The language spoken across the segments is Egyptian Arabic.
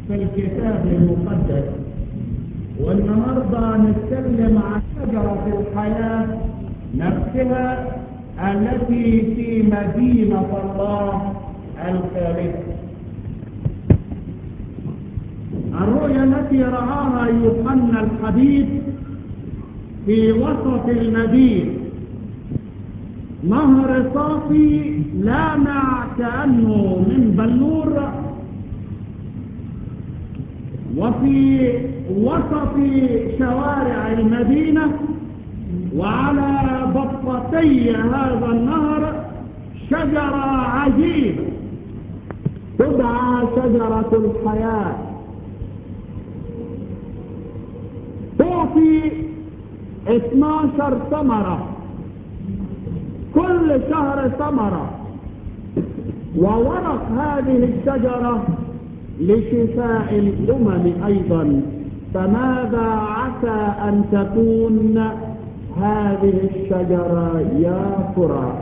في الكتاب المقدس والنهارده نتكلم عن شجرة الحياة نفسها التي في مدينة الله الخالقة الرؤيا التي رآها يوحنا الحبيب في وسط المدينة نهر صافي لامع كأنه من بلور وفي وسط شوارع المدينة وعلى ضفتي هذا النهر شجرة عجيبة تدعى شجرة الحياة تعطي 12 ثمرة كل شهر ثمرة وورق هذه الشجرة لشفاء الأمم أيضا فماذا عسى أن تكون هذه الشجرة يا ترى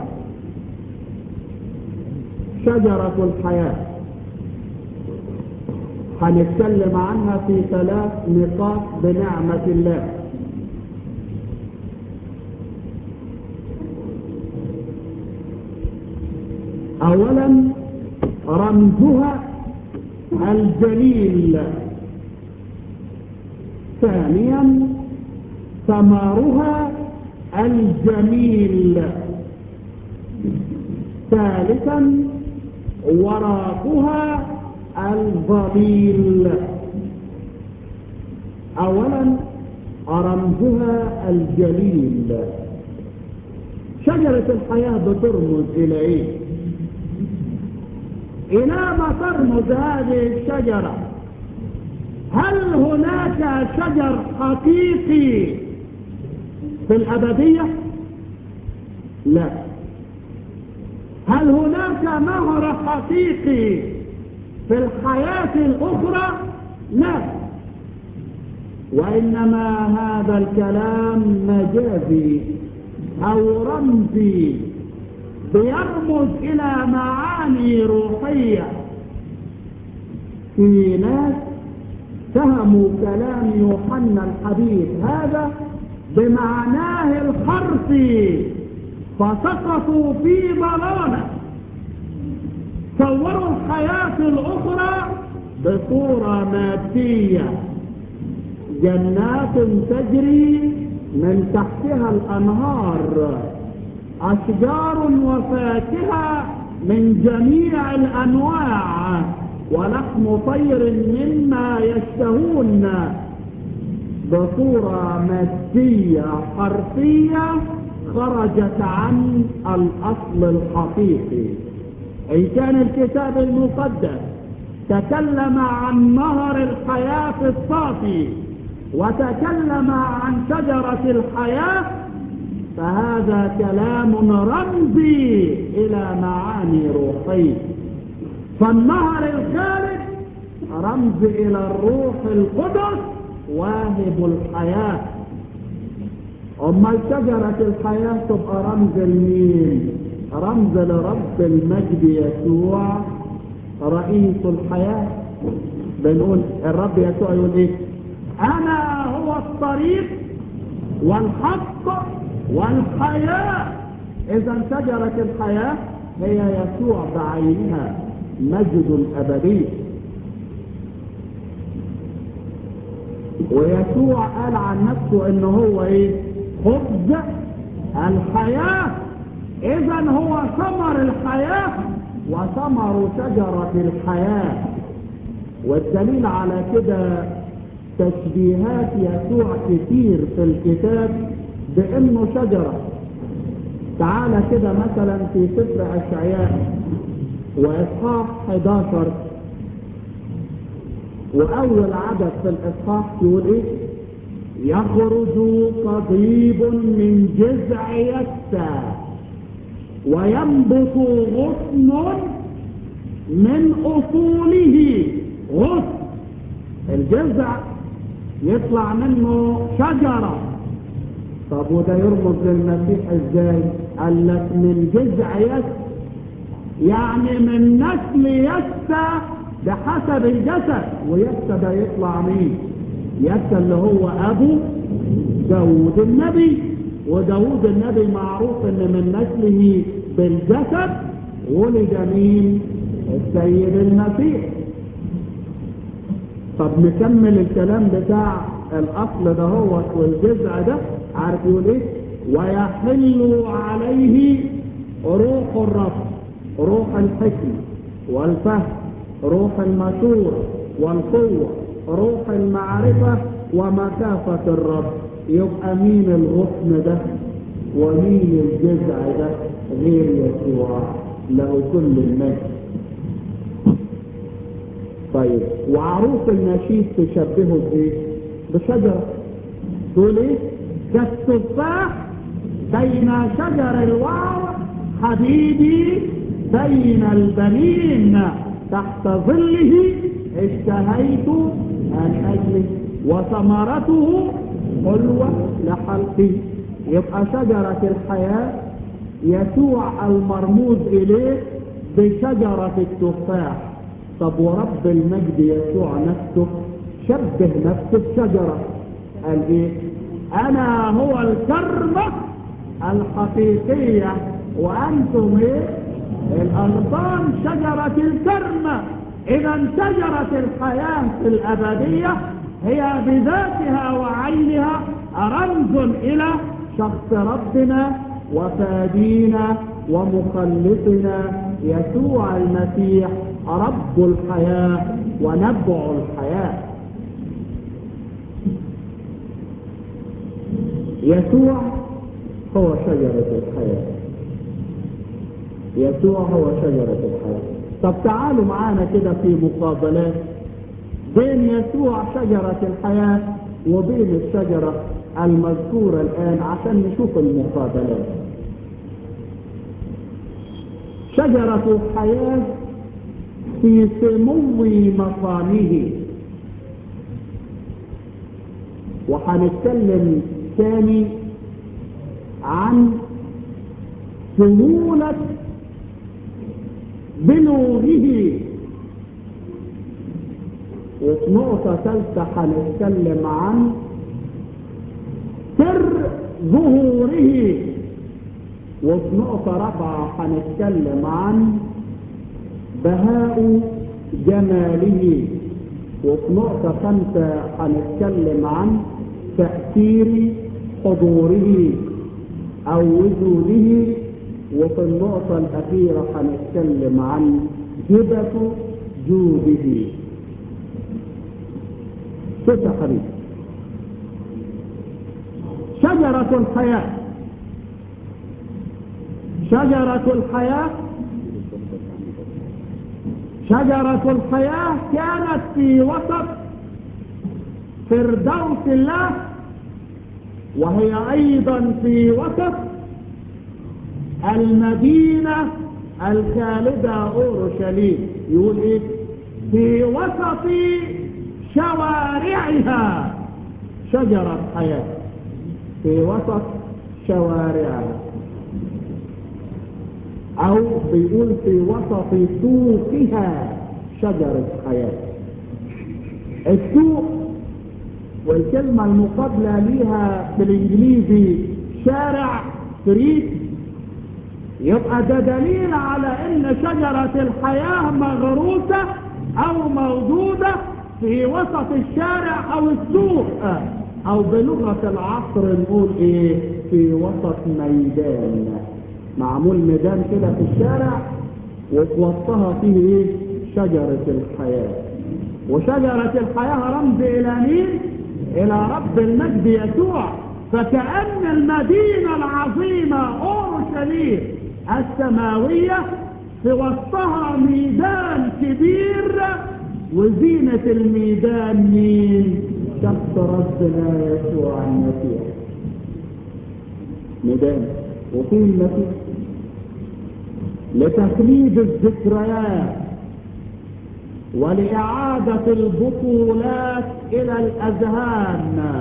شجرة الحياة هنتكلم عنها في ثلاث نقاط بنعمة الله اولا رمزها الجليل ثانيا ثمرها الجميل ثالثا وراقها الظليل اولا رمزها الجليل شجرة الحياة بترمز الى ايه إلى ما ترمز هذه الشجرة هل هناك شجر حقيقي في الأبدية لا هل هناك نهر حقيقي في الحياة الأخرى لا وإنما هذا الكلام مجازي أو رمزي بيرمز إلى معاني روحية في ناس فهموا كلام يوحنا الحبيب هذا بمعناه الحرفي فسقطوا في ضلالة صوروا الحياة الأخرى بصورة مادية جنات تجري من تحتها الأنهار أشجار وفاكهة من جميع الأنواع ولحم طير مما يشتهون بصورة مادية حرفية خرجت عن الأصل الحقيقي إن كان الكتاب المقدس تكلم عن نهر الحياة الصافي وتكلم عن شجرة الحياة فهذا كلام رمزي إلى معاني روحية فالنهر الخالد رمز إلى الروح القدس واهب الحياة أما شجرة الحياة تبقى رمز لمين رمز لرب المجد يسوع رئيس الحياة بنقول الرب يسوع يقول ايه انا هو الطريق والحق والحياة اذا شجرة الحياة هي يسوع بعينها مجد ابدي ويسوع قال عن نفسه ان هو ايه خبز الحياة اذا هو ثمر الحياة وثمر شجرة الحياة والدليل على كده تشبيهات يسوع كتير في الكتاب بانه شجرة تعالى كده مثلا في سفر اشعياء واصحاح 11 واول عدد في الاصحاح يقول ايه يخرج قضيب من جذع يسى وينبت غصن من اصوله غصن الجذع يطلع منه شجرة طب وده يرمز للمسيح ازاي قال لك من جذع يس يعني من نسل يسى بحسب الجسد ويسى ده يطلع مين يسى اللي هو ابو داود النبي وداود النبي معروف ان من نسله بالجسد ولد مين السيد المسيح طب نكمل الكلام بتاع الاصل ده هو والجذع ده عارف يقول ايه ويحل عليه روح الرب روح الحكمة والفهم روح المشورة والقوة روح المعرفة ومكافة الرب يبقى مين الغصن ده ومين الجذع ده غير يسوع له كل المجد طيب وعروس النشيد تشبهه بايه بشجرة تقول ايه كالتفاح بين شجر الوعر حبيبي بين البنين تحت ظله اشتهيت ان اجلس وثمرته حلوة لحلقي يبقى شجرة الحياة يسوع المرموز اليه بشجرة التفاح طب ورب المجد يسوع نفسه شبه نفسه بشجرة قال ايه انا هو الكرمة الحقيقية وانتم ايه الاغصان شجرة الكرمة اذا شجرة الحياة في الابدية هي بذاتها وعينها رمز الى شخص ربنا وفادينا ومخلصنا يسوع المسيح رب الحياة ونبع الحياة يسوع هو شجرة الحياة يسوع هو شجرة الحياة طب تعالوا معانا كده في مقابلات بين يسوع شجرة الحياة وبين الشجرة المذكورة الآن عشان نشوف المقابلات شجرة الحياة في سمو مقامه وهنتكلم ثاني عن سهولة بلوغه وفي نقطة ثالثة هنتكلم عن سر ظهوره وفي نقطة رابعة هنتكلم عن بهاء جماله وفي نقطة خمسة هنتكلم عن تأثير حضوره أو وجوده وفي النقطة الأخيرة هنتكلم عن هبة جوده شوف يا حبيبي شجرة الحياة شجرة الحياة شجرة الحياة كانت في وسط فردوس الله وهي أيضا في وسط المدينة الخالدة أورشليم يقول إيه في وسط شوارعها شجرة حياة في وسط شوارعها أو بيقول في وسط سوقها شجرة حياة السوق والكلمة المقابلة ليها بالإنجليزي شارع ستريت يبقى ده دليل على ان شجرة الحياة مغروسة او موجودة في وسط الشارع او السوق او بلغة العصر نقول ايه في وسط ميدان معمول ميدان كده في الشارع وفي وسطها فيه ايه شجرة الحياة وشجرة الحياة رمز الى مين الى رب المجد يسوع فكأن المدينة العظيمة اورشليم السماوية في وسطها ميدان كبير وزينة الميدان مين شخص ربنا يسوع المسيح ميدان وفيه المسيح لتخليد الذكريات ولإعادة البطولات إلى الأذهان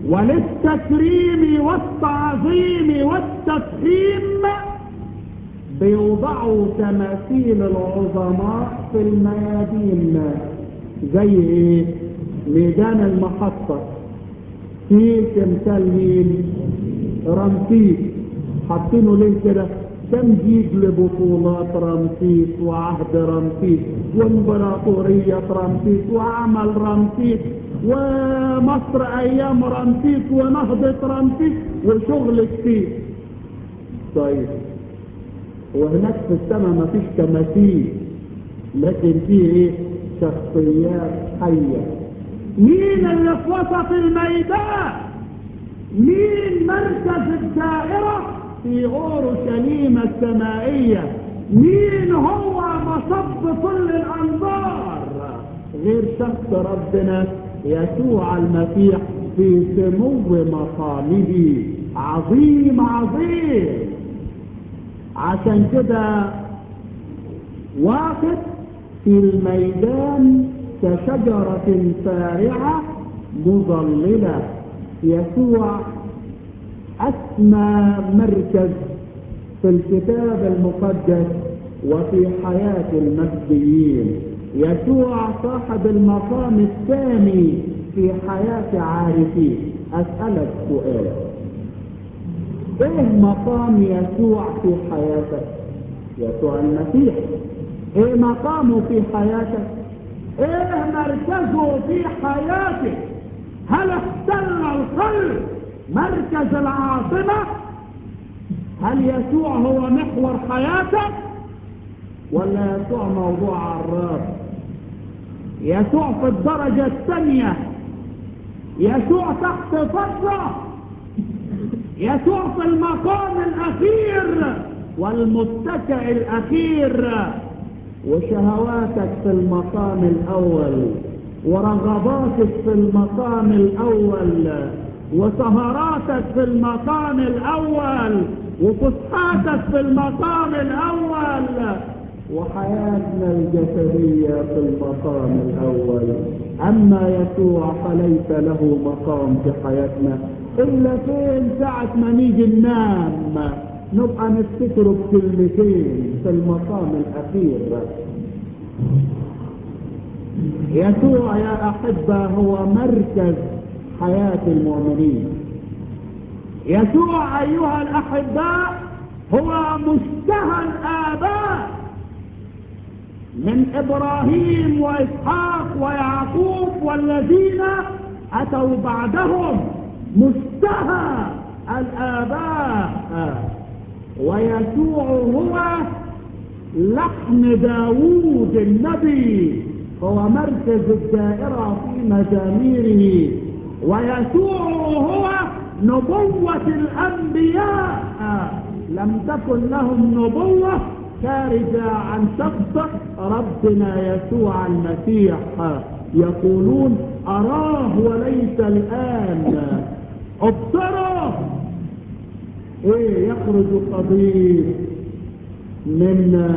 وللتكريم والتعظيم والتفخيم بيوضعوا تماثيل العظماء في الميادين زي ايه ميدان المحطة في تمثال مين رمسيس حاطينه ليه كده تمجيد لبطولات رمسيس وعهد رمسيس وامبراطورية رمسيس وعمل رمسيس ومصر ايام رمسيس ونهضة رمسيس وشغل كتير طيب وهناك في السماء مفيش تماثيل لكن في ايه شخصيات حية مين اللي في وسط الميدان مين مركز الدائرة في اورشليم السمائية مين هو مصب كل الانظار غير شخص ربنا يسوع المسيح في سمو مقامه عظيم عظيم عشان كده واقف في الميدان كشجرة فارعة مظللة يسوع أسمى مركز في الكتاب المقدس وفي حياة المسيحيين يسوع صاحب المقام الثاني في حياة عارفين أسألك سؤال ايه مقام يسوع في حياتك يسوع المسيح ايه مقامه في حياتك ايه مركزه في حياتك هل احتل القلب مركز العاصمة هل يسوع هو محور حياتك ولا يسوع موضوع عراف يسوع في الدرجة الثانية يسوع تحت فترة يسوع في المقام الأخير والمتكئ الأخير وشهواتك في المقام الأول ورغباتك في المقام الأول وسهراتك في المقام الأول وفسحاتك في المقام الأول وحياتنا الجسدية في المقام الأول أما يسوع فليس له مقام في حياتنا إلا فين ساعة ما نيجي ننام نبقى نفتكره بكلمتين في المقام الأخير يسوع يا أحبة هو مركز حياة المؤمنين يسوع أيها الأحباء هو مشتهى الآباء من إبراهيم وإسحاق ويعقوب والذين أتوا بعدهم مشتهى الآباء ويسوع هو لحن داوود النبي هو مركز الدائرة في مزاميره ويسوع هو نبوة الأنبياء لم تكن لهم نبوة خارجة عن شخص ربنا يسوع المسيح يقولون أراه وليس الآن ابصره ايه يخرج قضيب من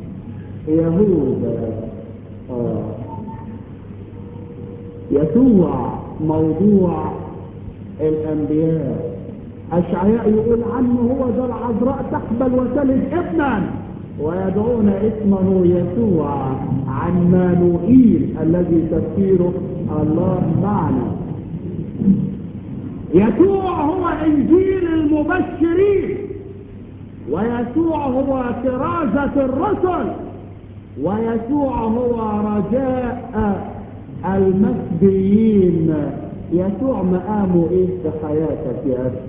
يهوذا آه. يسوع موضوع الانبياء اشعياء يقول عنه هو ذا العذراء تحبل وتلد ابنا ويدعون اسمه يسوع عن مانوئيل الذي تفسيره الله معنا يسوع هو انجيل المبشرين ويسوع هو كرازة الرسل ويسوع هو رجاء المسبيين يسوع مقامه ايه في حياتك يا اخي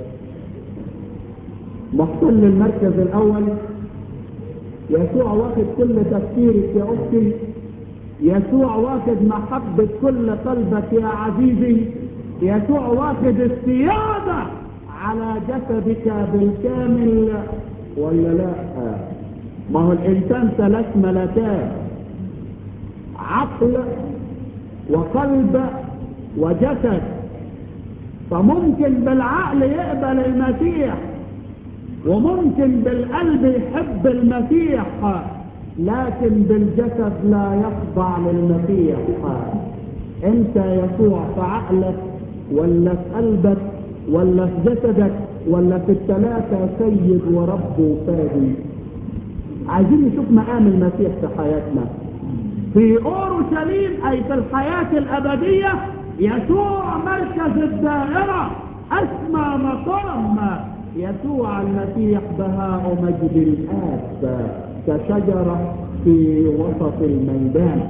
محتل المركز الاول يسوع واخد كل تفكيرك يا اختي يسوع واخد محبة كل قلبك يا عزيزي يسوع واخد السيادة على جسدك بالكامل ولا لا ما هو الانسان ثلاث ملكات عقل وقلب وجسد فممكن بالعقل يقبل المسيح وممكن بالقلب يحب المسيح لكن بالجسد لا يخضع للمسيح انت يسوع في عقلك ولا في قلبك ولا في جسدك ولا في الثلاثة سيد ورب وفادي عايزين نشوف مقام المسيح في حياتنا في اورشليم اي في الحياة الابدية يسوع مركز الدائرة اسمى مقام يسوع المسيح بهاء مجد الاب كشجرة في وسط الميدان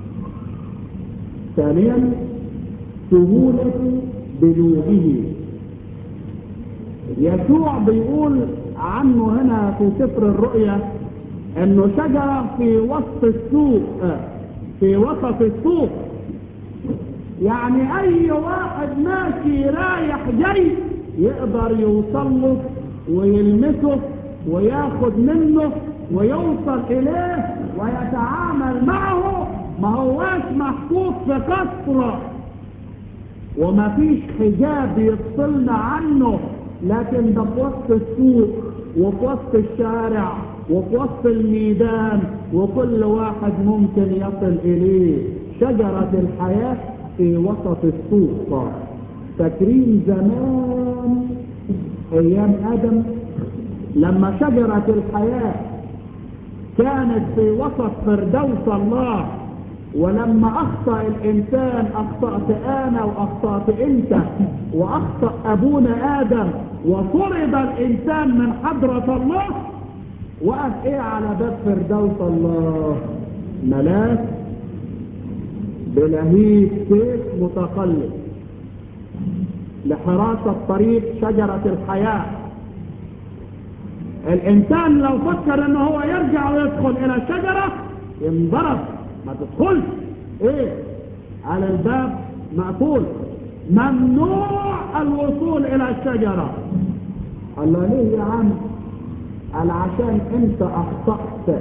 ثانيا سهولة بلوغه يسوع بيقول عنه هنا في سفر الرؤيا انه شجرة في وسط السوق في وسط السوق يعني اي واحد ماشي رايح جاي يقدر يوصل له ويلمسه وياخد منه ويوصل اليه ويتعامل معه ما هواش محطوط في قصر وما فيش حجاب يفصلنا عنه لكن ده في وسط السوق وفي وسط الشارع وفي وسط الميدان وكل واحد ممكن يصل اليه شجرة الحياة في وسط السوق فاكرين زمان ايام ادم لما شجرة الحياة كانت في وسط فردوس الله ولما اخطأ الانسان اخطأت انا واخطأت انت واخطأ ابونا ادم وطرد الانسان من حضرة الله وقف ايه على باب فردوس الله ملاك بلهيب سيف متقلب لحراسة طريق شجرة الحياة الانسان لو فكر ان هو يرجع ويدخل الى الشجرة ينضرب ما تدخلش ايه على الباب مقفول ممنوع الوصول الى الشجرة الله ليه يا عم قال عشان انت اخطأت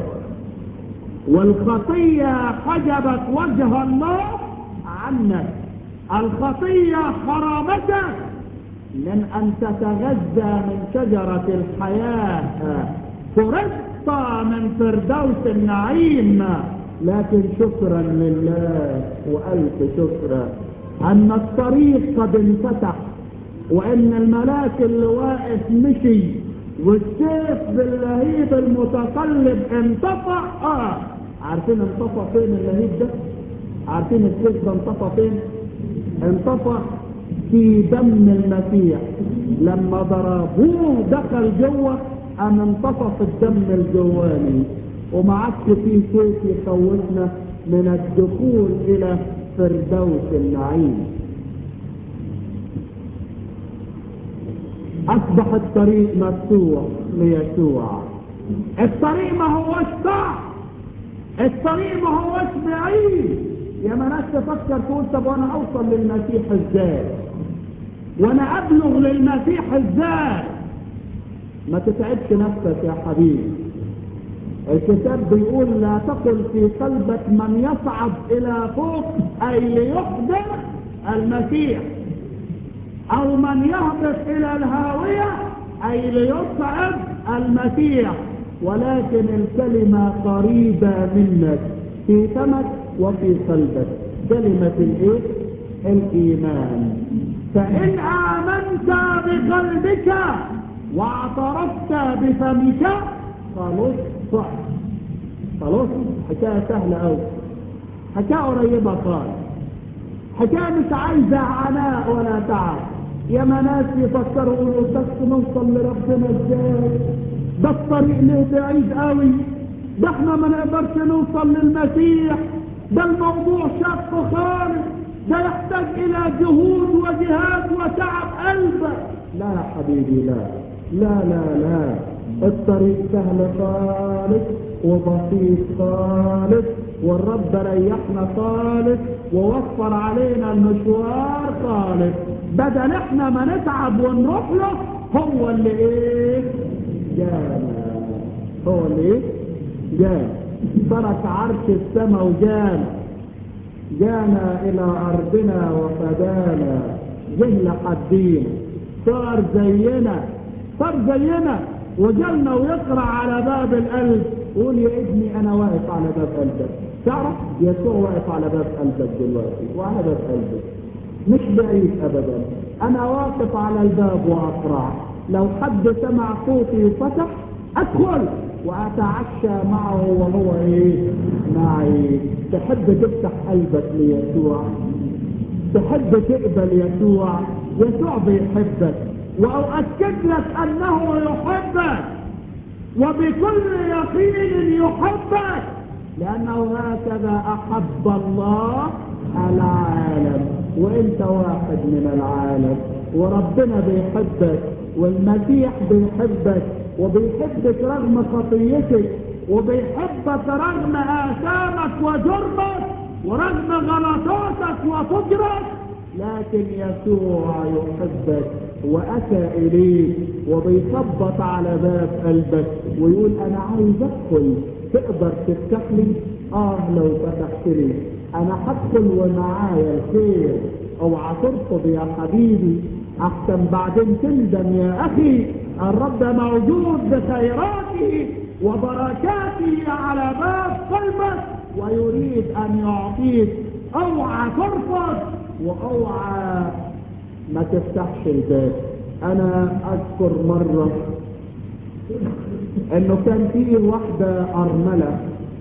والخطية حجبت وجه الله عنك الخطية حرمتك من ان تتغذى من شجرة الحياة فرقت من فردوس النعيم لكن شكرا لله والف شكرا ان الطريق قد انفتح وان الملاك اللي واقف مشي والسيف باللهيب المتقلب انطفى اه عارفين انطفى فين اللهيب ده عارفين السيف ده انطفى فين انطفى في دم المسيح لما ضربوه دخل جوه ام انطفى في الدم الجواني وما عادش فيه سيف يخوفنا من الدخول الى فردوس النعيم اصبح الطريق مفتوح ليسوع الطريق ما هوش صعب الطريق ما هوش بعيد يا ما ناس تفكر تقول طب وانا اوصل للمسيح ازاي وانا ابلغ للمسيح ازاي ما تتعبش نفسك يا حبيبي الكتاب بيقول لا تقل في قلبك من يصعد الى فوق اي ليحضر المسيح او من يهبط الى الهاوية اي ليصعد المسيح ولكن الكلمة قريبة منك في فمك وفي قلبك كلمة الايه الايمان فان امنت بقلبك واعترفت بفمك خلاص صح خلاص حكاية سهلة أوي حكاية قريبة خالص حكاية مش عايزة عناء ولا تعب يا ما ناس يفكروا يقولوا بس نوصل لربنا ازاي ده الطريق ليه بعيد قوي ده احنا ما نقدرش نوصل للمسيح ده الموضوع شق خالص ده يحتاج الى جهود وجهاد وتعب قلب لا يا حبيبي لا لا لا لا الطريق سهل خالص وبسيط خالص والرب ريحنا خالص ووفر علينا المشوار خالص بدل احنا ما نتعب ونروح له هو اللي ايه جانا هو اللي ايه جانا ترك عرش السماء وجانا جانا الى ارضنا وفدانا جه لحدينا صار زينا صار زينا وجلنا ويقرع على باب القلب قول يا ابني انا واقف على باب قلبك تعرف يسوع واقف على باب قلبك دلوقتي وعلى باب قلبك مش بعيد ابدا انا واقف على الباب واقرع لو حد سمع صوتي وفتح ادخل واتعشى معه وهو ايه معي تحب تفتح قلبك ليسوع تحب تقبل يسوع يسوع بيحبك واؤكد لك انه يحبك وبكل يقين يحبك لانه هكذا احب الله العالم وانت واحد من العالم وربنا بيحبك والمسيح بيحبك وبيحبك رغم خطيتك وبيحبك رغم آثامك وجرمك ورغم غلطاتك وفجرك لكن يسوع يحبك وأتى إليك وبيخبط على باب قلبك ويقول أنا عايز أدخل تقدر تفتح لي؟ آه لو فتحت لي أنا هدخل ومعايا الخير اوعى ترفض يا حبيبي احسن بعدين تندم يا اخي الرب موجود بخيراته وبركاته على باب قلبك ويريد ان يعطيك اوعى ترفض واوعى ما تفتحش الباب انا اذكر مرة انه كان في واحدة ارملة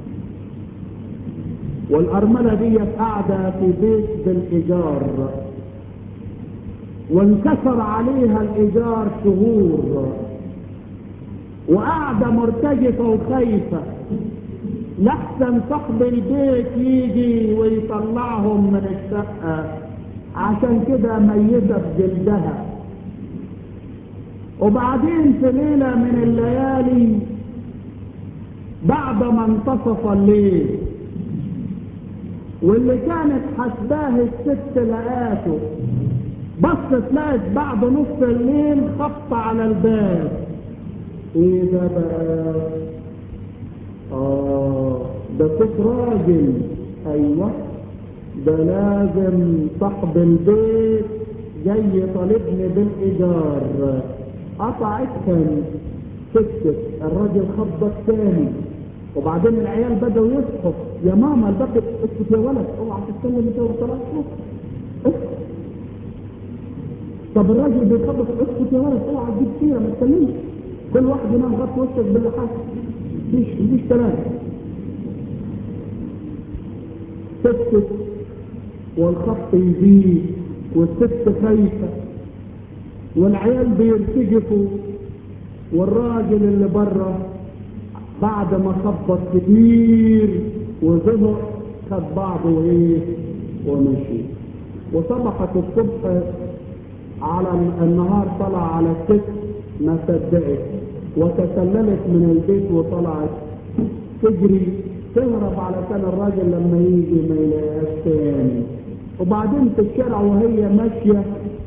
والارملة دي قاعدة في بيت بالايجار وانكسر عليها الايجار شهور وقاعدة مرتجفة وخايفة لحسن صاحب البيت يجي ويطلعهم من الشقة عشان كده ميتة بجلدها وبعدين في ليلة من الليالي بعد ما انتصف الليل واللي كانت حسباه الست لقاته بصت لقت بعد نص الليل خبط على الباب ايه ده بقى اه ده صوت راجل ايوه ده لازم صاحب البيت جاي طالبني بالايجار قطعت كان سكت الراجل خبط تاني وبعدين العيال بدأوا يصحوا يا ماما الباب اسكت يا ولد اوعى تتكلم انت وطلعت اسكت طب الراجل بيخبط اسكت يا ولد اوعى تجيب سيره ما تتكلمش كل واحد ينام غطي وشك باللحاف مفيش مفيش كلام سكت والخط يزيد والست خايفه والعيال بيرتجفوا والراجل اللي بره بعد ما خبط كتير وزهق خد بعضه وايه ومشي وصبحت الصبح على النهار طلع على الست ما صدقت وتسللت من البيت وطلعت تجري تهرب علشان الراجل لما يجي ما يلاقيهاش تاني وبعدين في الشارع وهي ماشيه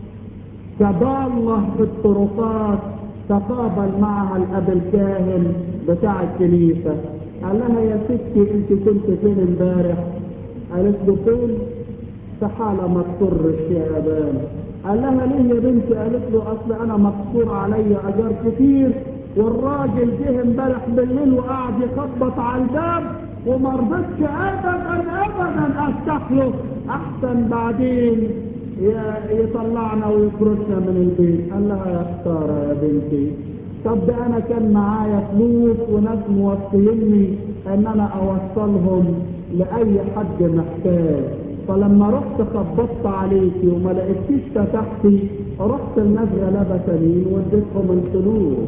كضالة في الطرقات تقابل معها الاب الكاهن بتاع الكنيسة قال لها يا ستي انت كنت فين امبارح قالت له فين في حالة ما تضرش يا ابان قال لها ليه يا بنتي قالت له اصل انا مقصور عليا اجار كتير والراجل جه امبارح بالليل وقعد يخبط على الباب وما رضتش ابدا ابدا افتح له احسن بعدين يطلعنا ويخرجنا من البيت قال لها يا خساره يا بنتي طب ده انا كان معايا فلوس وناس موصيني ان انا اوصلهم لاي حد محتاج فلما رحت خبطت عليكي وما لقيتكيش فتحتي رحت الناس غلابه تانيين واديتهم الفلوس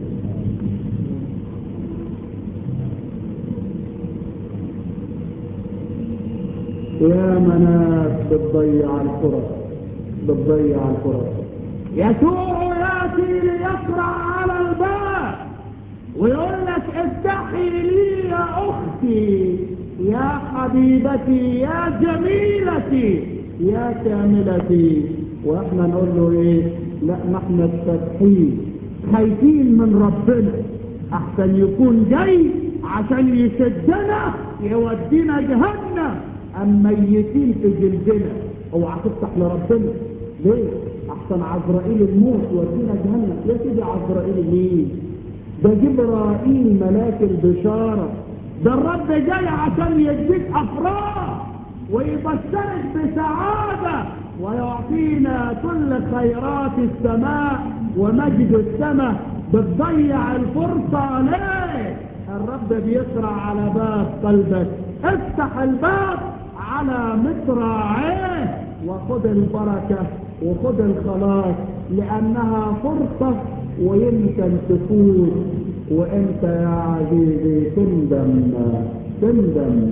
يا مناس بتضيع الفرص بتضيع الفرص يسوع ياتي ليقرع على الباب ويقول لك افتحي لي يا اختي يا حبيبتي يا جميلتي يا كاملتي واحنا نقول له ايه لا ما احنا فاتحين خايفين من ربنا احسن يكون جاي عشان يسدنا يودينا جهنم ام ميتين في جلدنا اوعى تفتح لربنا ليه احسن عزرائيل الموت يودينا جهنم يا سيدي عزرائيل مين ده جبرائيل ملاك البشارة ده الرب جاي عشان يديك افراح ويبشرك بسعادة ويعطينا كل خيرات السماء ومجد السماء بتضيع الفرصة ليه الرب بيقرأ على باب قلبك افتح الباب على مصراعيه وخذ البركة وخذ الخلاص لأنها فرصة ويمكن تفوت وانت يا عزيزي تندم تندم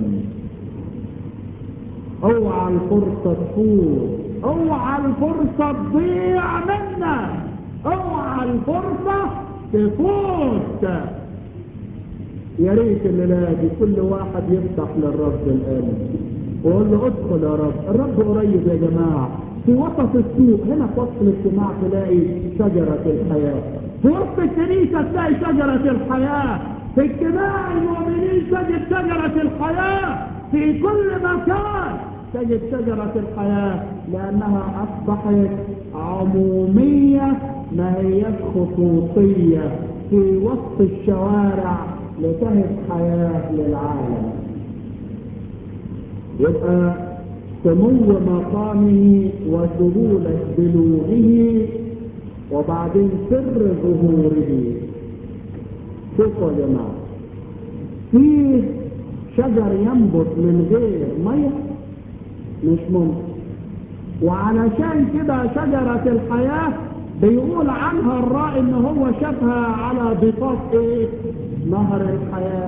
اوعى الفرصة تفوت اوعى الفرصة تضيع منك اوعى الفرصة تفوت يا ريت الليلة دي كل واحد يفتح للرب القلب ويقول له ادخل يا رب الرب قريب يا جماعة في وسط السوق هنا في وسط الاجتماع تلاقي شجرة الحياة في وسط الكنيسة تلاقي شجرة الحياة في اجتماع المؤمنين تجد شجرة الحياة في كل مكان تجد شجرة الحياة لأنها أصبحت عمومية ما هي خصوصية في وسط الشوارع لتهب حياة للعالم يبقى سمو مقامه وسهولة بلوغه وبعدين سر ظهوره شوفوا يا جماعة في شجر ينبت من غير مية مش ممكن وعلشان كده شجرة الحياة بيقول عنها الرائي ان هو شافها على ضفاف ايه نهر الحياة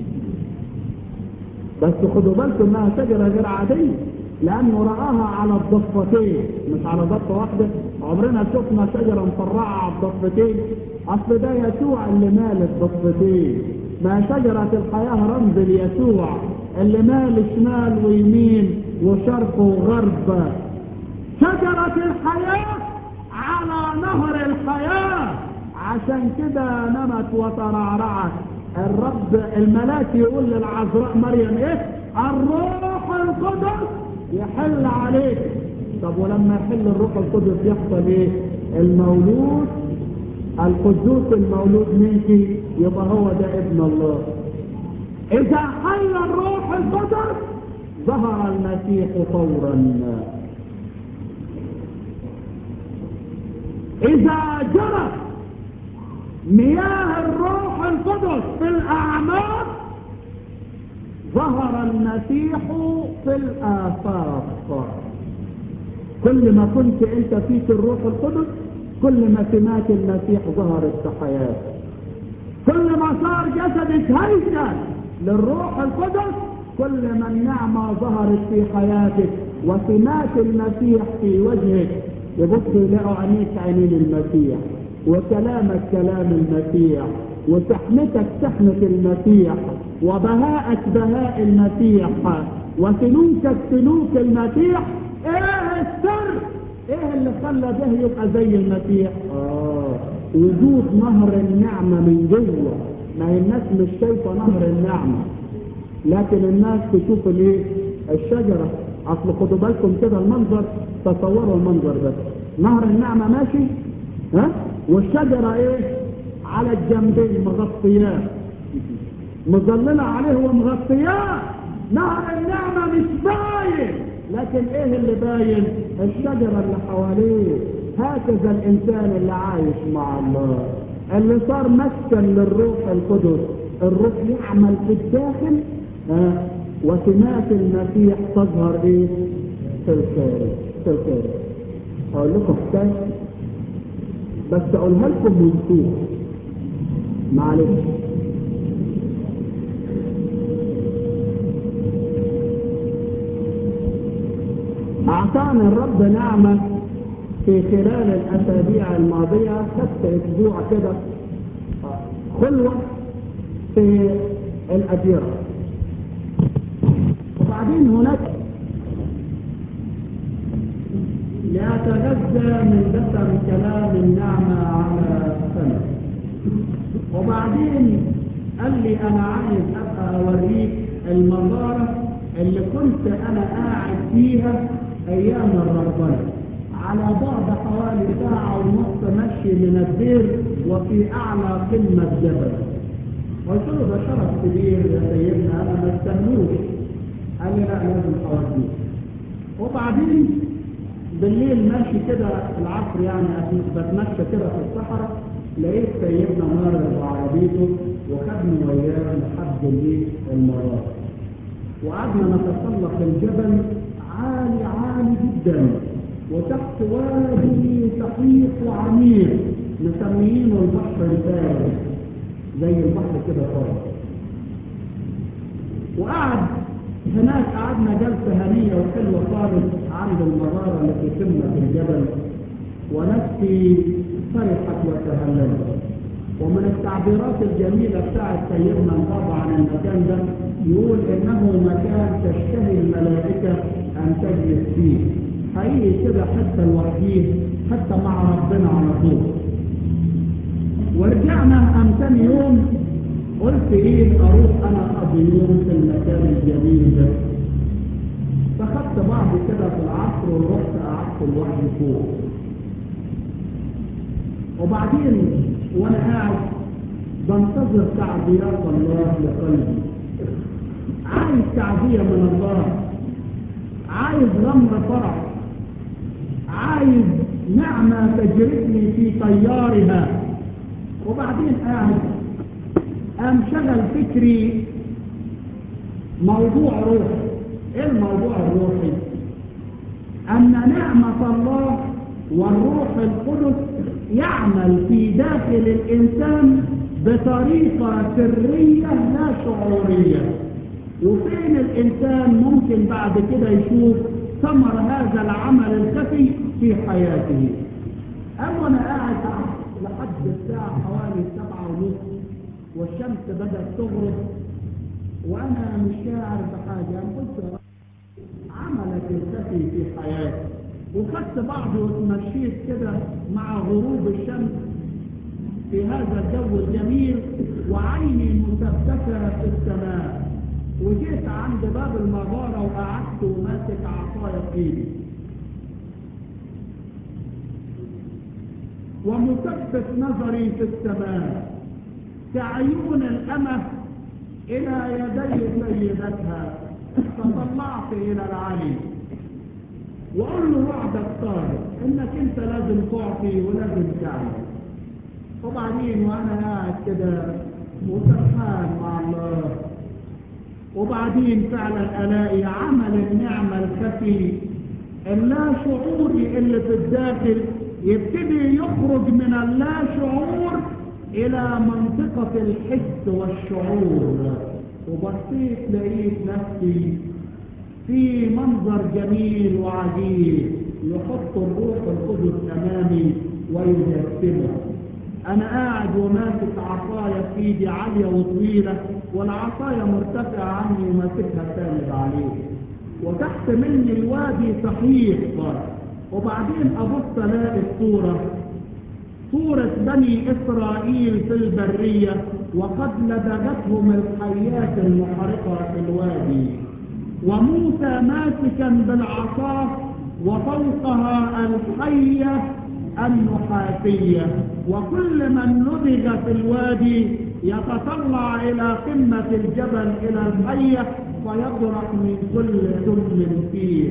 بس خدوا بالكم انها شجرة غير عادية لانه رآها على الضفتين مش على ضفة واحدة عمرنا شفنا شجرة مفرعة على الضفتين اصل ده يسوع اللي مال الضفتين ما شجرة الحياة رمز ليسوع اللي مال شمال ويمين وشرق وغرب شجرة الحياة على نهر الحياة عشان كده نمت وترعرعت الرب الملاك يقول للعذراء مريم ايه الروح القدس يحل عليك طب ولما يحل الروح القدس يحصل ايه المولود القدوس المولود منك يبقى هو ده ابن الله اذا حل الروح القدس ظهر المسيح فورا اذا جرت مياه الروح القدس في الاعماق ظهر المسيح في الافاق كل ما كنت انت فيك الروح القدس كل ما سمات المسيح ظهرت في حياتك كل ما صار جسدك هيكل للروح القدس كل ما النعمة ظهرت في حياتك وسمات المسيح في وجهك يبصوا يلاقوا عينيك عينين المسيح وكلامك كلام المسيح وسحنتك سحنة المسيح وبهاءك بهاء المسيح وسلوكك سلوك المسيح ايه السر ايه اللي خلى ده يبقى زي المسيح اه وجود نهر النعمة من جوه ما هي الناس مش شايفة نهر النعمة لكن الناس تشوف الايه الشجرة اصل خدوا بالكم كده المنظر تصوروا المنظر ده نهر النعمة ماشي ها والشجرة ايه على الجنبين مغطياه مظللة عليه ومغطياه نهر النعمة مش باين لكن ايه اللي باين الشجرة اللي حواليه هكذا الانسان اللي عايش مع الله اللي صار مسكن للروح القدس الروح يعمل في الداخل ها وسمات المسيح تظهر ايه في الخارج في الخارج اقول لكم حكايه بس اقولها لكم منسوخ معلش اعطانا الرب نعمه في خلال الاسابيع الماضيه خدت اسبوع كده خلوه في الاديره وبعدين هناك يتغذى من دسم كلام النعمة على فمه وبعدين قال لي أنا عايز أبقى أوريك المغارة اللي كنت أنا قاعد فيها أيام الرهبنة على بعد حوالي ساعة ونص مشي من الدير وفي أعلى قمة جبل قلت له ده شرف كبير يا سيدنا أنا ما استنوش قال لي لا لازم أوديك وبعدين بالليل ماشي كده العصر يعني بتمشى كده في الصحراء لقيت سيدنا مارد بعربيته وخدنا وياه لحد الايه المرات وقعدنا نتسلق الجبل عالي عالي جدا وتحت وادي سحيق وعميق مسميينه البحر البارد زي البحر كده خالص وقعد هناك قعدنا جلسه هنيه وحلوه خالص عند المغاره اللي في قمه الجبل ونفسي فرحت وتهللت ومن التعبيرات الجميله بتاعت سيدنا البابا عن المكان ده يقول انه مكان تشتهي الملائكه ان تجلس فيه حقيقي كده حتى لوحديه حتى مع ربنا على طول ورجعنا ام تاني يوم قلت ايه اروح انا اقضي يوم في المكان الجميل ده فخدت بعضي كده في العصر ورحت قعدت لوحدي فوق وبعدين وانا قاعد بنتظر تعزيات الله لقلبي عايز تعزيه من الله عايز غمر فرح عايز نعمه تجربني في طيارها وبعدين قاعد قام شغل فكري موضوع روحي ايه الموضوع الروحي ان نعمة الله والروح القدس يعمل في داخل الانسان بطريقة سرية لا شعورية وفين الانسان ممكن بعد كده يشوف ثمر هذا العمل الخفي في حياته او انا قاعد لحد الساعة حوالي سبعة ونص والشمس بدأت تغرب وأنا مش شاعر بحاجة أنا قلت عملت الخفي في حياتي وخدت بعضي وتمشيت كده مع غروب الشمس في هذا الجو الجميل وعيني مثبتة في السماء وجيت عند باب المغارة وقعدت وماسك عصايا في ايدي ومثبت نظري في السماء كعيون الأمة إلى يدي سيدتها فطلعت إلى العلي وقل له وعدك صادق إنك أنت لازم تعطي ولازم تعمل وبعدين وأنا قاعد كده وسرحان مع الله وبعدين فعلا ألاقي عمل النعمة الخفي اللا شعوري اللي في الداخل يبتدي يخرج من اللا شعور الى منطقة الحس والشعور وبصيت لقيت نفسي في منظر جميل وعجيب يحط الروح القدس امامي ويجسمه انا قاعد وماسك عصاية في ايدي عالية وطويلة والعصاية مرتفعة عني وماسكها ساند عليه وتحت مني الوادي صحيح وبعدين ابص الاقي الصورة صورة بني إسرائيل في البرية وقد لدغتهم الحيات المحرقة في الوادي وموسى ماسكا بالعصا وفوقها الحية النحاسية وكل من لدغ في الوادي يتطلع إلى قمة الجبل إلى الحية فيبرق من كل سم فيه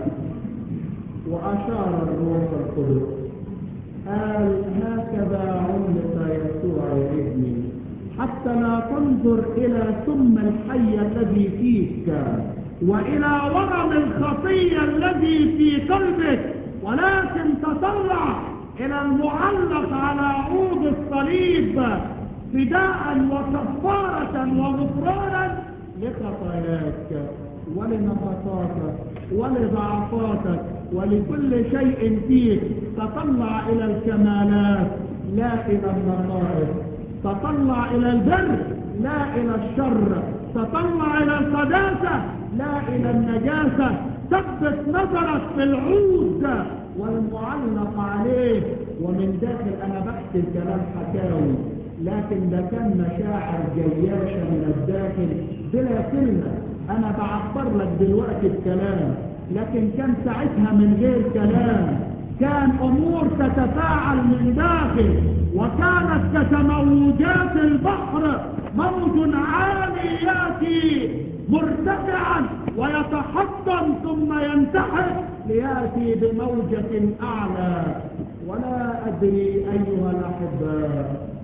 وأشار الروح القدس قال هكذا عملك يسوع يا ابني حتى لا تنظر إلى سم الحي الذي فيك وإلى ورم الخطية الذي في قلبك ولكن تطلع إلى المعلق على عود الصليب فداء وكفارة وغفرانا لخطاياك ولنقصاتك ولضعفاتك ولكل شيء فيك تطلع إلى الكمالات لا إلى النقائص تطلع إلى البر لا إلى الشر تطلع إلى القداسة لا إلى النجاسة ثبت نظرك في العود والمعلق عليه ومن داخل أنا بحكي الكلام حكاوي لكن ده كان مشاعر جياشة من الداخل بلا كلمة أنا بعبر لك دلوقتي الكلام لكن كان ساعتها من غير كلام كان أمور تتفاعل من داخل وكانت كتموجات البحر موج عالي يأتي مرتفعا ويتحطم ثم ينتحر ليأتي بموجة أعلى ولا أدري أيها الأحباء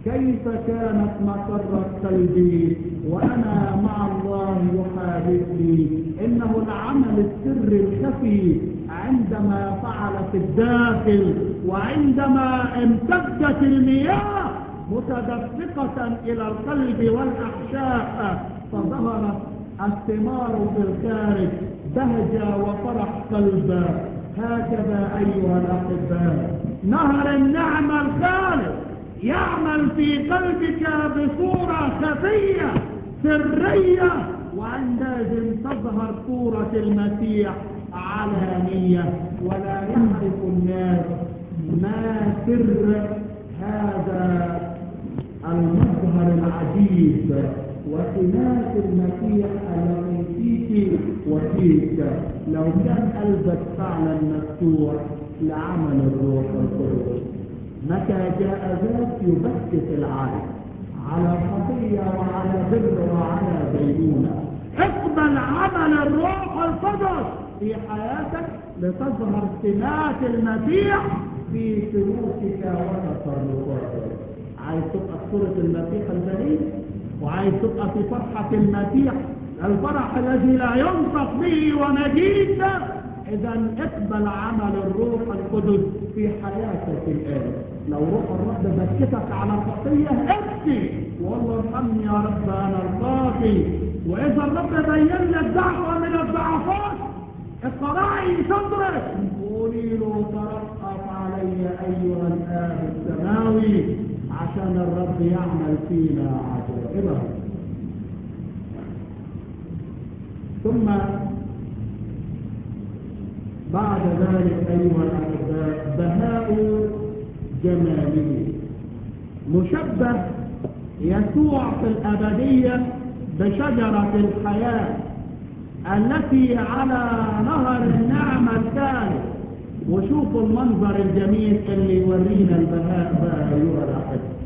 كيف كانت مسرة قلبي وأنا مع الله يحادثني إنه العمل السري الخفي عندما فعل في الداخل وعندما امتدت المياه متدفقة إلى القلب والأحشاء فظهرت الثمار في الخارج بهجة وفرح قلب هكذا أيها الأحباء نهر النعمة الخالد يعمل في قلبك بصورة خفية سرية وعندئذ تظهر صورة المسيح علانية ولا يعرف الناس ما سر هذا المظهر العجيب وسمات المسيح التي فيك وفيك لو كان قلبك فعلا مفتوح لعمل الروح القدس متى جاء ذاك يبكت العالم على خطية وعلى بر وعلى دينونة اقبل عمل الروح القدس في حياتك لتظهر سمات المسيح في سلوكك وتصرفاتك عايز تبقى في صورة المسيح البهي وعايز تبقى في فرحة المسيح الفرح الذي لا ينطق به ومجيد اذا اقبل عمل الروح القدس في حياتك الان لو روح الرب بكتك على خطية ابكي والله ارحمني يا رب انا الخاطي واذا الرب بين لك دعوة من الضعفات اقرعي صدرك قولي له ترقب علي ايها الاب السماوي عشان الرب يعمل فينا عجائبه ثم بعد ذلك أيها الأحباء بهاء جماله مشبه يسوع في الأبدية بشجرة الحياة التي على نهر النعمة الثالث وشوفوا المنظر الجميل اللي يورينا البهاء بقى أيها الأحباء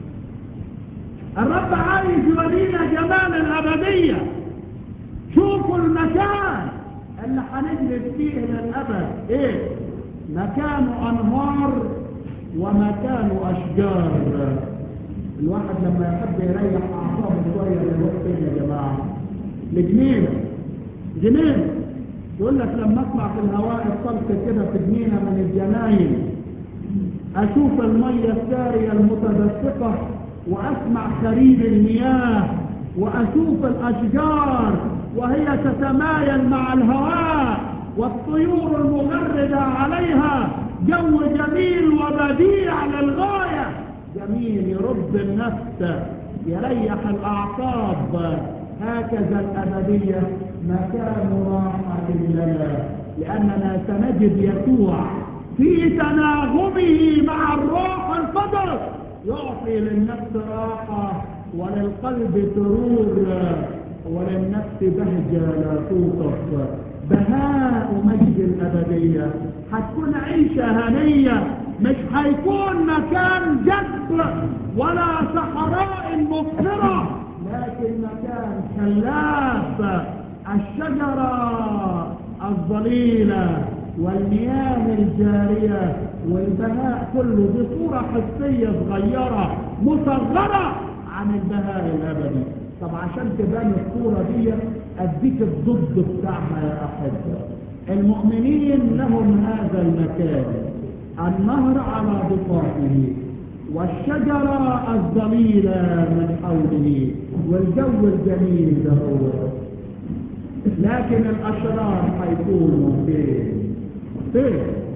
الرب عايز يورينا جمال الأبدية شوفوا المكان اللي هنجلس فيه للأبد ايه مكانه أنهار ومكانه أشجار الواحد لما يحب يريح أعصابه شوية يروح فين يا جماعة لجنينة جنينة يقول لك لما اطلع في الهواء الطلق كده في جنينة من الجناين أشوف المية السارية المتدفقة وأسمع خريب المياه وأشوف الأشجار وهي تتمايل مع الهواء والطيور المغردة عليها جو جميل وبديع للغاية جميل يرد النفس يريح الأعصاب هكذا الأبدية مكان راحة لنا لأننا سنجد يسوع في تناغمه مع الروح القدس يعطي للنفس راحة وللقلب سرور وللنفس بهجة لا توصف بهاء مجد الأبدية هتكون عيشة هنية مش هيكون مكان جذب ولا صحراء مغفرة لكن مكان خلاف الشجرة الظليلة والمياه الجارية والبهاء كله بصورة حسية صغيرة مصغرة عن البهاء الأبدي طب عشان تبان الصورة دي أديك الضد بتاعها يا أحبة المؤمنين لهم هذا المكان النهر على ضفافه والشجرة الظليلة من حوله والجو الجميل ده هو لكن الأشرار حيكونوا فين فين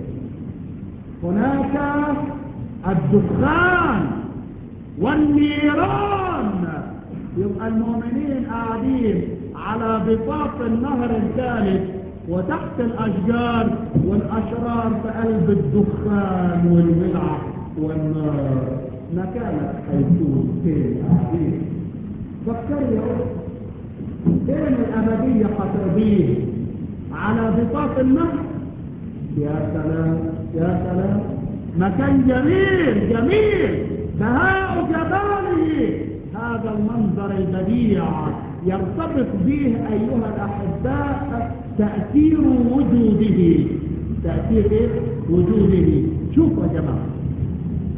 هناك الدخان والنيران يبقى المؤمنين قاعدين على ضفاف النهر الثالث وتحت الأشجار والأشرار في قلب الدخان والولع والنار مكانك هيكون فين قاعدين فكروا فين الأبدية هترضيه على ضفاف النهر يا سلام يا سلام مكان جميل جميل بهاء جباله هذا المنظر البديع يرتبط به أيها الأحباء تأثير وجوده تأثير إيه؟ وجوده شوفوا يا جماعة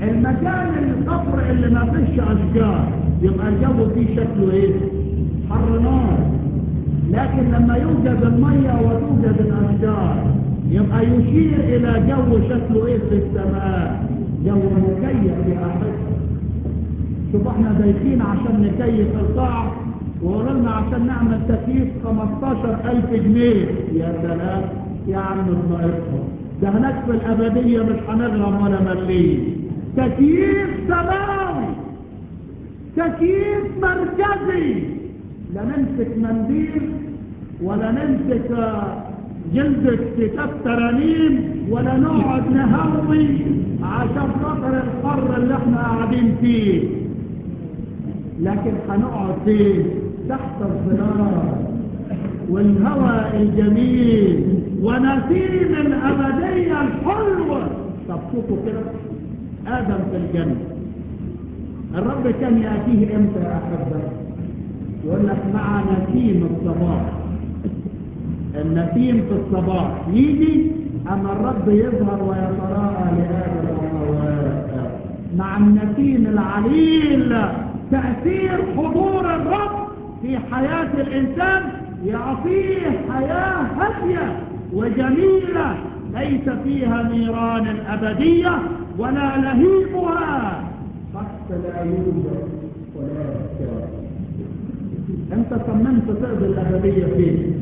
المكان القفر اللي ما فيش اشجار يبقى الجو فيه شكله ايه حر نار لكن لما يوجد المية وتوجد الاشجار يبقى يشير الى جو شكله ايه في السماء جو مكيف يا احبه شوف احنا دايخين عشان نكيف القاع وقالوا لنا عشان نعمل تكييف 15000 جنيه يا سلام يا عم بناقصهم ده هناك في الابديه مش هنغرم ولا مليم تكييف سماوي تكييف مركزي لا نمسك منديل ولا نمسك جلدة كتاب ترانيم ولا نقعد نهوي عشان خاطر الحر اللي احنا قاعدين فيه لكن هنقعد فين تحت الظلال والهواء الجميل ونسيم الأبدية الحلوة طب شوفوا كده آدم في الجنة الرب كان يأتيه امتى يا أحبة يقول لك مع نسيم الصباح النسيم في الصباح يجي أما الرب يظهر ويتراءى لآدم وحواء مع النسيم العليل تأثير حضور الرب في حياة الإنسان يعطيه حياة هادية وجميلة ليس فيها نيران الأبدية ولا لهيبها حتى لا يوجد ولا يكاد أنت صممت تقضي الأبدية فين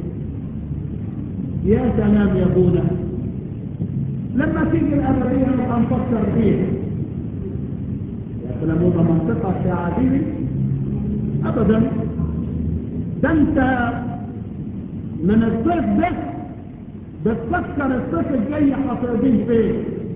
يا سلام يا ابونا لما تيجي الأبدية نبقى نفكر فيها يا سلام ده منطقة يا عزيزي أبدا ده أنت من الصيف ده بتفكر الصيف الجاي هتقضيه فين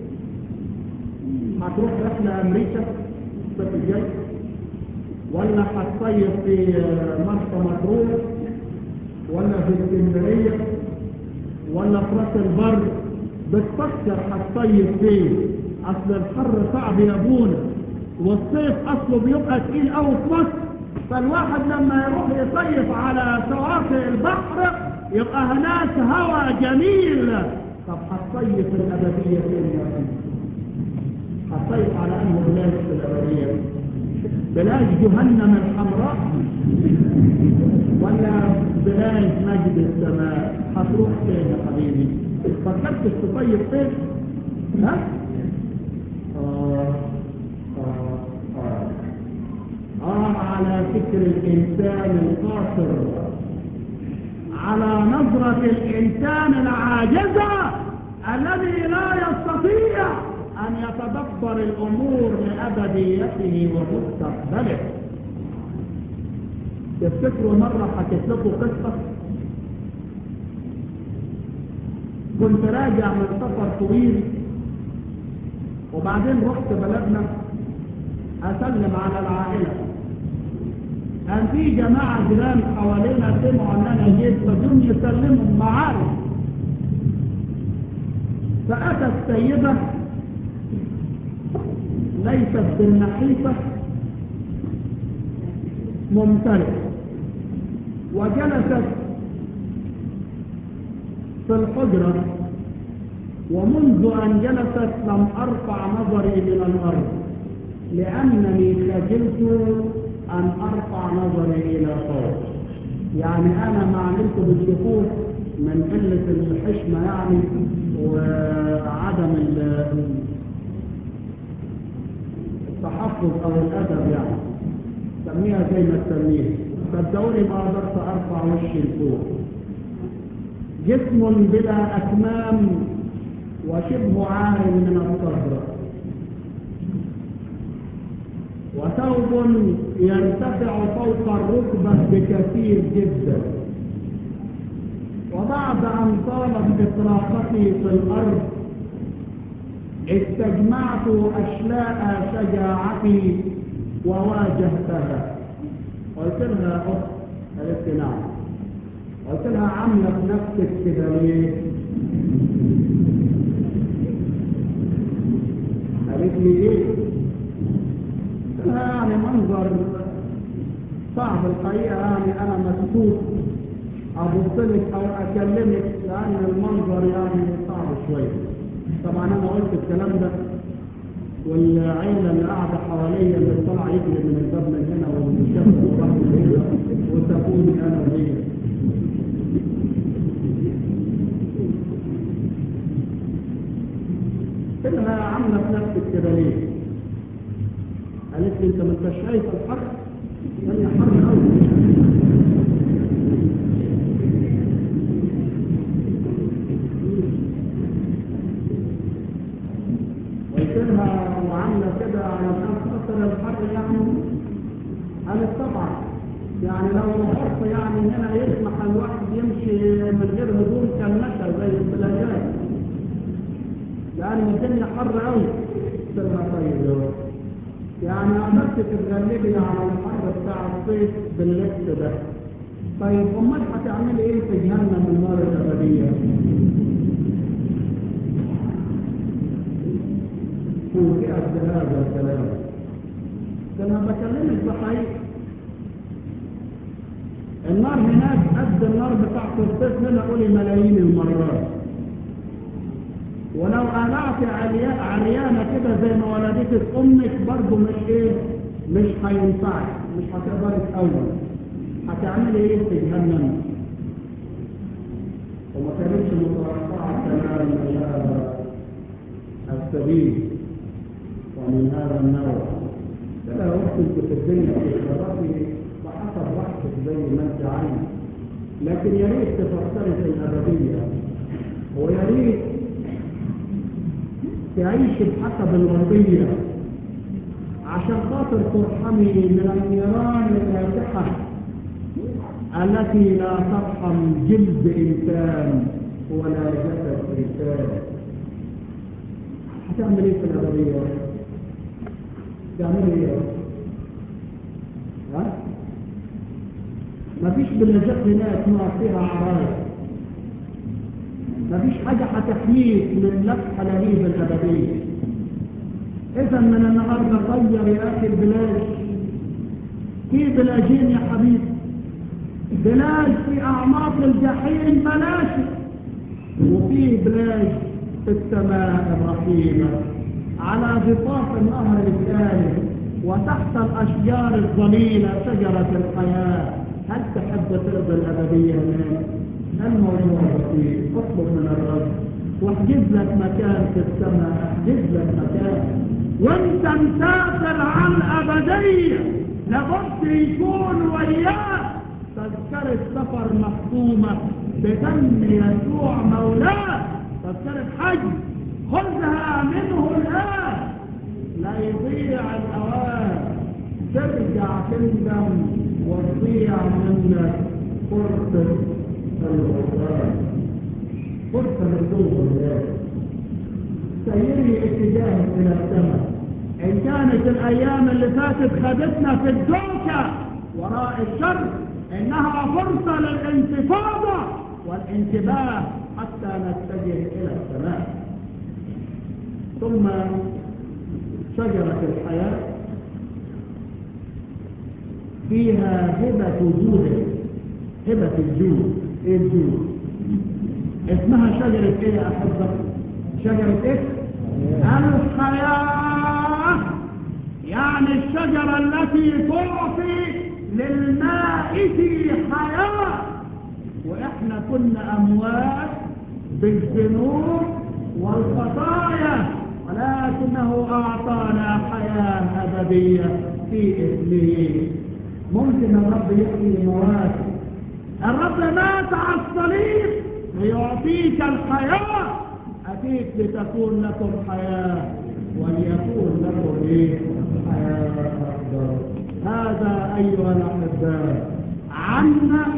هتروح رحلة أمريكا الصيف الجاي ولا هتصيف في مرسى مطروح ولا في اسكندرية ولا في راس البر بتفكر هتصيف فين اصل الحر صعب يا ابونا والصيف اصله بيبقى تقيل قوي في مصر فالواحد لما يروح يصيف على شواطئ البحر يبقى هناك هواء جميل طب هتصيف الابديه فين يا ابني هتصيف على انه بلاد في الابديه بلاد جهنم الحمراء ولا بلاد مجد السماء هتروح فين يا حبيبي فكرت تصيف فين ها آه آه آه آه على فكر الإنسان القاصر على نظرة الإنسان العاجزة الذي لا يستطيع أن يتدبر الأمور لأبديته ومستقبله تفتكروا مرة حكيت لكم قصة كنت راجع من سفر طويل وبعدين رحت بلدنا أسلم على العائلة كان في جماعة جيران حوالينا سمعوا ان انا جيت فجم يسلموا معايا فأتت سيدة ليست بالنحيفة ممتلئة وجلست في الحجرة ومنذ أن جلست لم أرفع نظري من الأرض لأنني خجلت أن أرفع نظري إلى فوق يعني أنا ما عملت بالشكوك من قلة الحشمة يعني وعدم التحفظ أو الأدب يعني سميها زي ما تسميها صدقوني ما قدرت أرفع وشي لفوق جسم بلا أكمام وشبه عار من الصدر وثوب يرتفع فوق الركبة بكثير جدا وبعد أن طالت إطراقتي في الأرض استجمعت أشلاء شجاعتي وواجهتها قلت لها أخت قالت لي نعم قلت لها عاملة في نفسك كده ليه؟ قالت لي ايه؟ قلت لها يعني منظر صعب الحقيقة يعني أنا مكتوب أبص لك أو أكلمك لأن المنظر يعني صعب شوية طبعا أنا قلت الكلام ده والعيلة اللي قاعدة حواليا اللي طلع يجري من الباب من هنا واللي شاف وراح من هنا وسابوني أنا وهي قلت لها عاملة في نفسك كده ليه؟ قالت لي انت ما انتش شايف الحر؟ قال لي حر قوي قلت لها وعاملة كده علشان خاطر الحر يعني قالت طبعا يعني لو الحر يعني هنا يسمح الواحد يمشي من غير هدوم كان مشى زي البلاجات يعني الدنيا حر قوي قلت لها طيب يعني قدرت تتغلبي على الحر بتاع الصيف باللبس ده طيب امال هتعملي ايه في جهنم النار الابديه فوجئت بهذا الكلام كما بكلمك بحقيقه النار هناك قد النار بتاعت الصيف هنا قولي ملايين المرات ولو قلعت عريانة كده زي ما ولدتك امك برضه مش ايه مش هينفعك مش هتقدري تقوم هتعملي ايه في جهنم وما كانتش متوقعة كلام هذا السبيل ومن هذا النوع كده وقت انت في الدنيا تتصرفي بحسب وقتك زي ما انت عايز لكن يا ريت تفكري في الابديه ويا ريت تعيش بحسب الوصية عشان خاطر ترحمي من النيران الفاتحة التي لا ترحم جلد إنسان ولا جسد إنسان هتعمل إيه في الأبدية؟ تعمل إيه؟ ها؟ مفيش بلجات هناك نقف فيها عرايس مفيش حاجة هتحميك من لفح لهيب الأبدية إذا من النهاردة غير يا أخي البلاج في بلاجين يا حبيبي بلاج في أعماق الجحيم بلاش وفي بلاج في السماء الرحيمة على ضفاف النهر الثاني وتحت الأشجار الظليلة شجرة الحياة هل تحب ترضى الأبدية هناك؟ الموضوع بسيط اطلب من الرب واحجز لك مكان في السماء احجز لك مكان وانت مسافر على الابديه لابد يكون وياك تذكرة سفر مختومة بدم يسوع مولاه تذكرة حج خذها منه الآن لا يضيع الأوان ترجع تندم وتضيع منك فرصة الغفران فرصة للتوبة لله سيري اتجاهك إلى السماء إن كانت الأيام اللي فاتت خدتنا في الدوكة وراء الشر إنها فرصة للانتفاضة والانتباه حتى نتجه إلى السماء ثم شجرة الحياة فيها هبة وجوده هبة الجود ايه الجود اسمها شجرة ايه يا احبة شجرة ايه الحياة يعني الشجرة التي تعطي للمائت حياة واحنا كنا اموات بالذنوب والخطايا ولكنه اعطانا حياة ابدية في اسمه ممكن الرب يحيي المواد الرب مات على الصليب ليعطيك الحياة أتيت لتكون لكم حياة وليكون لكم إيه؟ حياة أفضل هذا أيها الأحباء عنا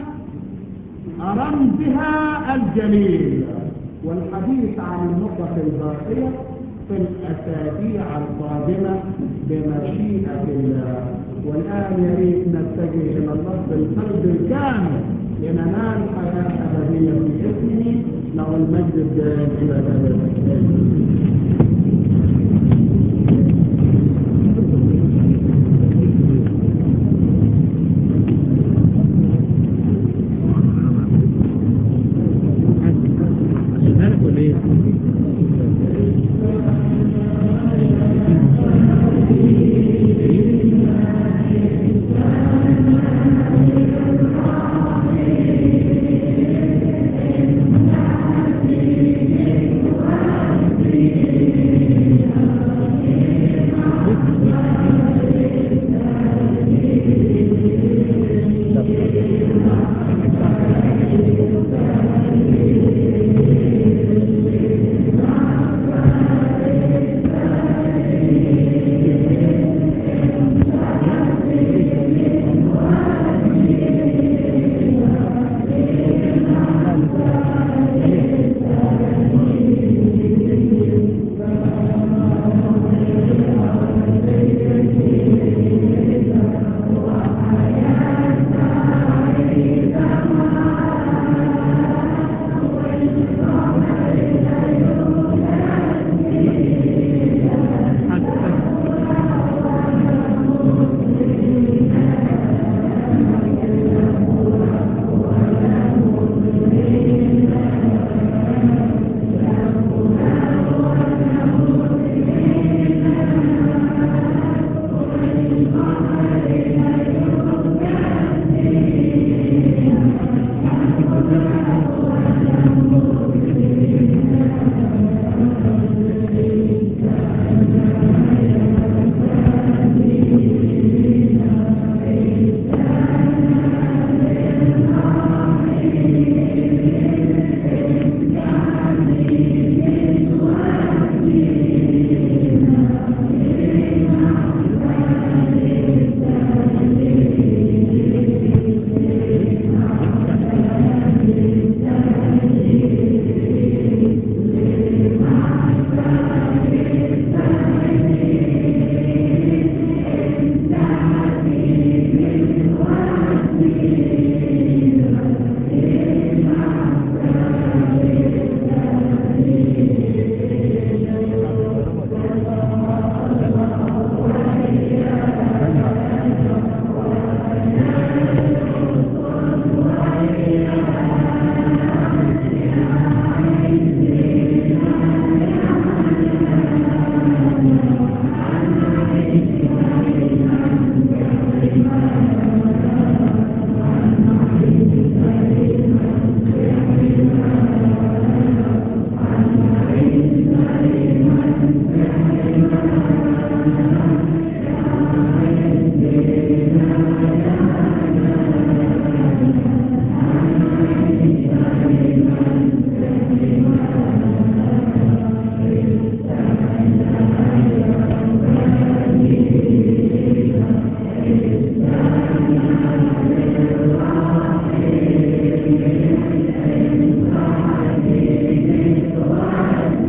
رمزها الجليل والحديث عن النقط الباقية في الأسابيع القادمة بمشيئة الله والآن يريد نتجه إلى الله بالقلب الكامل لننال حياة أبدية في اسمه له المجد الدائم إلى الأبد عشان عارف ولا ايه؟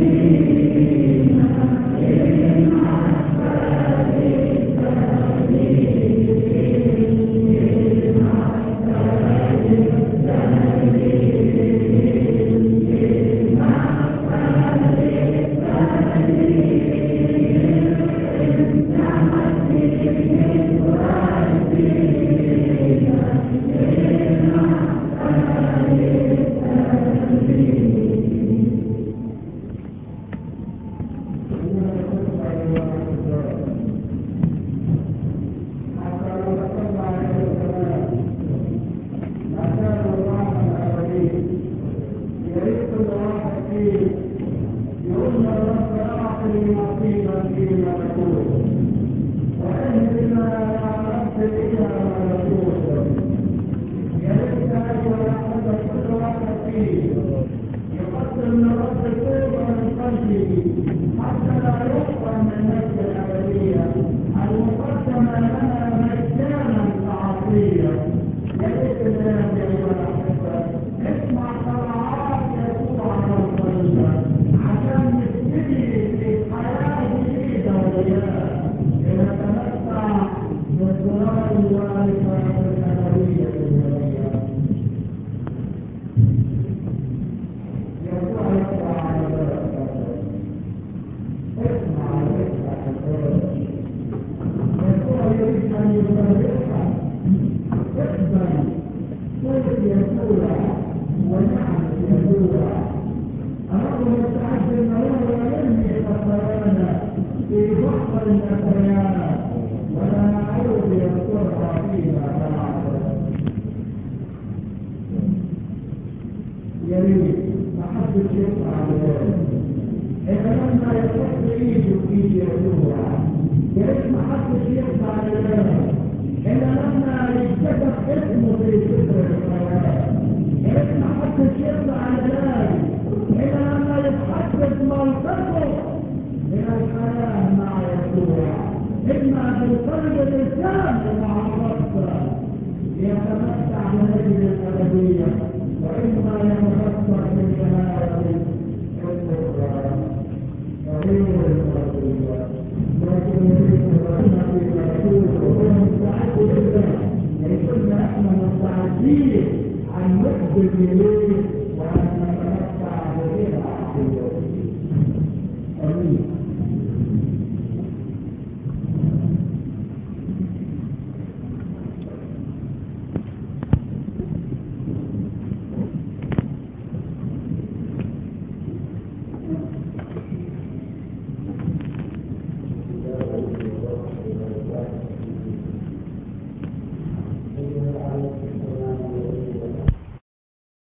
الجنود